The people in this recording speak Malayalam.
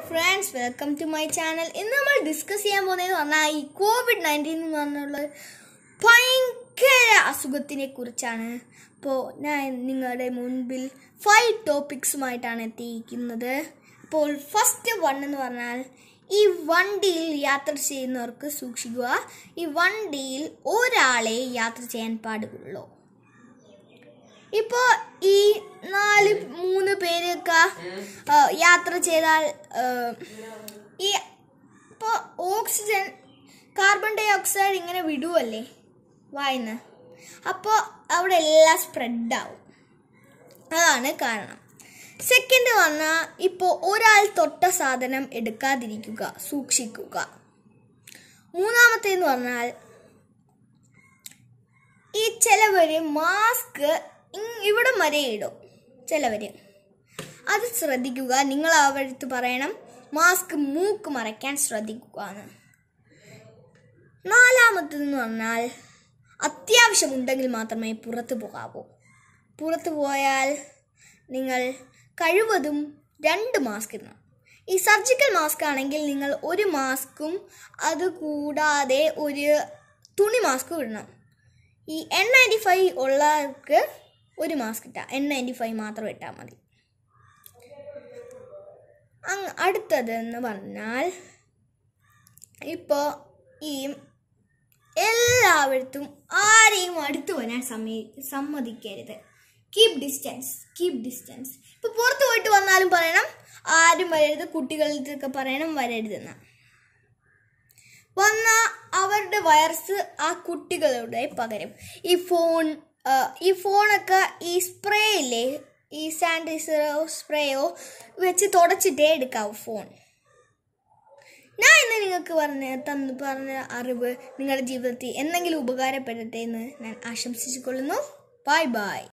friends welcome to my channel ഇന്ന് നമ്മൾ ഡിസ്കസ് ചെയ്യാൻ പോകുന്നതെന്ന് പറഞ്ഞാൽ ഈ കോവിഡ് നയൻറ്റീൻ എന്ന് പറഞ്ഞുള്ള ഭയങ്കര അസുഖത്തിനെ കുറിച്ചാണ് അപ്പോൾ ഞാൻ നിങ്ങളുടെ മുൻപിൽ ഫൈവ് ടോപ്പിക്സുമായിട്ടാണ് എത്തിയിരിക്കുന്നത് അപ്പോൾ ഫസ്റ്റ് വൺ എന്ന് പറഞ്ഞാൽ ഈ വണ്ടിയിൽ യാത്ര ചെയ്യുന്നവർക്ക് സൂക്ഷിക്കുക ഈ വണ്ടിയിൽ ഒരാളെ യാത്ര ചെയ്യാൻ പാടുള്ളൂ ഇപ്പോൾ ഈ നാല് മൂന്ന് പേരൊക്കെ ആ, യാത്ര ചെയ്താൽ ആ, ഈ ഇപ്പോൾ ഓക്സിജൻ കാർബൺ ഡൈ ഓക്സൈഡ് ഇങ്ങനെ വിടുവല്ലേ വായിന്ന് അപ്പോൾ അവിടെ എല്ലാം സ്പ്രെഡാവും അതാണ് കാരണം സെക്കൻഡ് പറഞ്ഞാൽ ഇപ്പോൾ ഒരാൾ തൊട്ട സാധനം എടുക്കാതിരിക്കുക സൂക്ഷിക്കുക മൂന്നാമത്തേന്ന് പറഞ്ഞാൽ ഈ ചിലവര് മാസ്ക് ഇവിടം വരെ ഇടും ചിലവര് അത് ശ്രദ്ധിക്കുക നിങ്ങൾ അവരടുത്ത് പറയണം മാസ്ക് മൂക്ക് മറയ്ക്കാൻ ശ്രദ്ധിക്കുക എന്ന് നാലാമത്തെന്ന് പറഞ്ഞാൽ അത്യാവശ്യമുണ്ടെങ്കിൽ മാത്രമേ പുറത്തു പോകാവൂ പുറത്തു പോയാൽ നിങ്ങൾ കഴിവതും രണ്ട് മാസ്ക് ഇടണം ഈ സർജിക്കൽ മാസ്ക് ആണെങ്കിൽ നിങ്ങൾ ഒരു മാസ്കും അത് കൂടാതെ ഒരു തുണി മാസ്കും ഇടണം ഈ എൻ നയൻറ്റി ഫൈവ് ഉള്ളവർക്ക് ഒരു മാസ്ക് ഇട്ടാൽ എൻ നയൻറ്റി ഫൈവ് മാത്രം ഇട്ടാൽ മതി അങ്ങ് അടുത്തതെന്ന് പറഞ്ഞാൽ ഇപ്പോൾ ഈ എല്ലായിടത്തും ആരെയും അടുത്ത് വരാൻ സമ്മതി സമ്മതിക്കരുത് കീപ് ഡിസ്റ്റൻസ് കീപ് ഡിസ്റ്റൻസ് ഇപ്പോൾ പുറത്ത് പോയിട്ട് വന്നാലും പറയണം ആരും വരരുത് കുട്ടികളുടെയൊക്കെ പറയണം വരരുതെന്ന് വന്ന അവരുടെ വൈറസ് ആ കുട്ടികളുടെ പകരും ഈ ഫോൺ ആ, ഈ ഫോണൊക്കെ ഈ സ്പ്രേ ഇല്ലേ ഈ സാനിറ്റൈസറോ സ്പ്രേയോ വെച്ച് തുടച്ചിട്ടേ എടുക്കാവൂ ഫോൺ ഞാൻ ഇന്ന് നിങ്ങൾക്ക് പറഞ്ഞ തന്നു പറഞ്ഞ അറിവ് നിങ്ങളുടെ ജീവിതത്തിൽ എന്തെങ്കിലും ഉപകാരപ്പെടട്ടെ എന്ന് ഞാൻ ആശംസിച്ചുകൊള്ളുന്നു ബൈ ബൈ